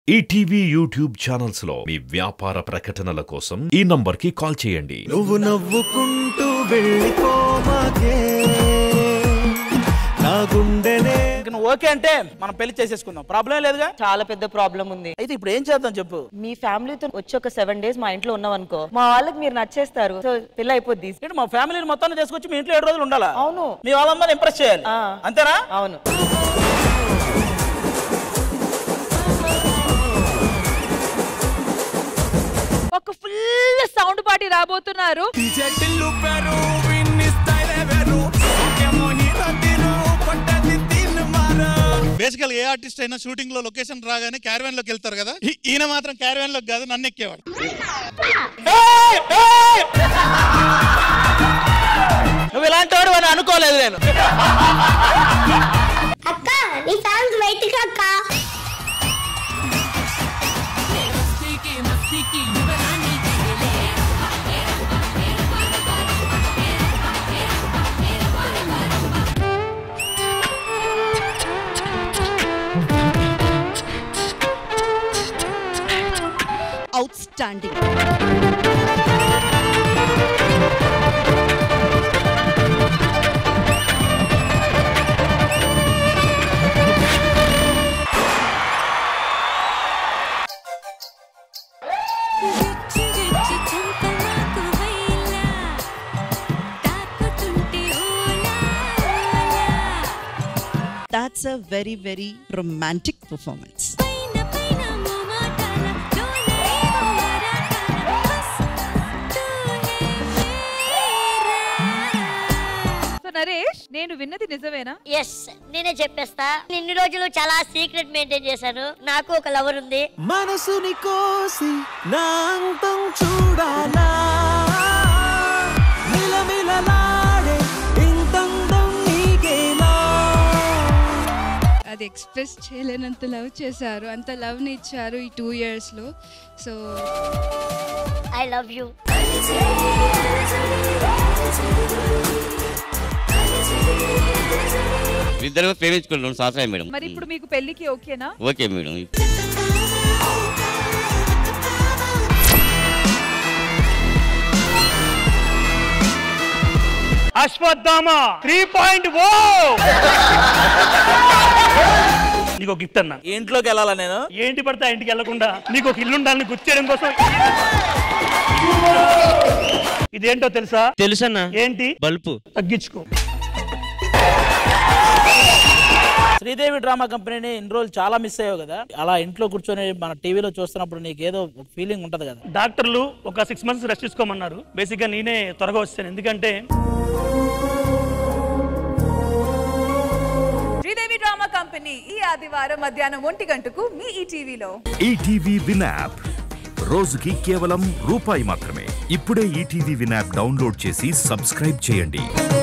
ETV YouTube channels లో మీ వ్యాపార ప్రకటనల కోసం ఈ నంబర్కి కాల్ చేయండి నువ్వు నవ్వుకుంటూ వెళ్ళిపోమాకే నా గుండెనే ఇంక నువ్వు ఓకే అంటే మనం పెళ్లి చేసేసుకుందాం ప్రాబ్లం లేదుగా చాలా పెద్ద ప్రాబ్లం ఉంది అయితే ఇప్పుడు ఏం చేద్దాం చెప్పు మీ ఫ్యామిలీతో వచ్చి ఒక సెవెన్ డేస్ మా ఇంట్లో ఉన్నాం అనుకో మా వాళ్ళకి మీరు నచ్చేస్తారు సో పెళ్ళి అయిపోద్ది ఏంటి మా ఫ్యామిలీని మొత్తాన్ని తీసుకొచ్చి మీ ఇంట్లో ఏడు రోజులు ఉండాలా అవును మీ వాళ్ళందరూ ఇంప్రెస్ చేయాలి ఆ. అంతేనా అవును ఒక ఫుల్ సౌండ్ పార్టీ రాబోతున్నారు బేసికల్ ఏ ఆర్టిస్ట్ అయినా షూటింగ్ లో లొకేషన్ రాగానే క్యారవాన్ లోకి వెళ్తారు కదా ఈ- ఈయన మాత్రం క్యారవాన్ లోకి కాదు నన్ను ఎక్కేవాడు నువ్వు ఇలాంటి వాడు అని అనుకోలేదు నేను అక్క నీ ఫ్యాన్స్ బయటికి అక్క outstanding. That's a very, very romantic performance. So Naresh నేను విన్నది నిజమేనా ఎస్ నేనే చెప్పేస్తా ఇన్ని రోజులు చాలా సీక్రెట్ మెయింటైన్ చేశాను నాకు ఒక లవర్ ఉంది మనసుని కోసి నా అంతం చూడాలా మిలమిలలాడే ఇంతందం నీకేనా అది ఎక్స్ప్రెస్ చేయలేనంత లవ్ చేశారు అంత లవ్ని ఇచ్చారు ఈ టూ ఇయర్స్లో సో ఐ లవ్ యూ ఇద్దరు ప్రేమించుకున్నాం సంవత్సరం మేడం మరి ఇప్పుడు మీకు పెళ్లికి ఓకేనా okay madam Ashwatthama three point O నీకు గిఫ్ట్ అన్న ఇంట్లోకి వెళ్ళాలా నేను ఏంటి పడితే ఆ ఇంటికి వెళ్లకుండా నీకు ఒక ఇల్లు ఉండాలని గుర్తు చేయడం కోసం ఇదేంటో తెలుసా తెలుసన్నా ఏంటి బల్పు తగ్గించుకో శ్రీదేవి డ్రామా కంపెనీని ఇన్ని రోజులు చాలా మిస్ అయ్యావు కదా అలా ఇంట్లో కూర్చొని మన టీవీలో చూస్తున్నప్పుడు నీకు ఏదో ఫీలింగ్ ఉంటది కదా డాక్టర్లు ఒక సిక్స్ మంత్స్ రెస్ట్ తీసుకోమన్నారు బేసిక్ గా నేనే త్వరగా వచ్చాను ఎందుకంటే శ్రీదేవి డ్రామా కంపెనీ ఈ ఆదివారం మధ్యాహ్నం ఒంటి గంటకు మీ ఈ టీవీలో ఈటీవీ విన్ యాప్ రోజుకి కేవలం రూపాయి మాత్రమే ఇప్పుడే ఈటీవీ విన్ యాప్ డౌన్లోడ్ చేసి సబ్స్క్రైబ్ చేయండి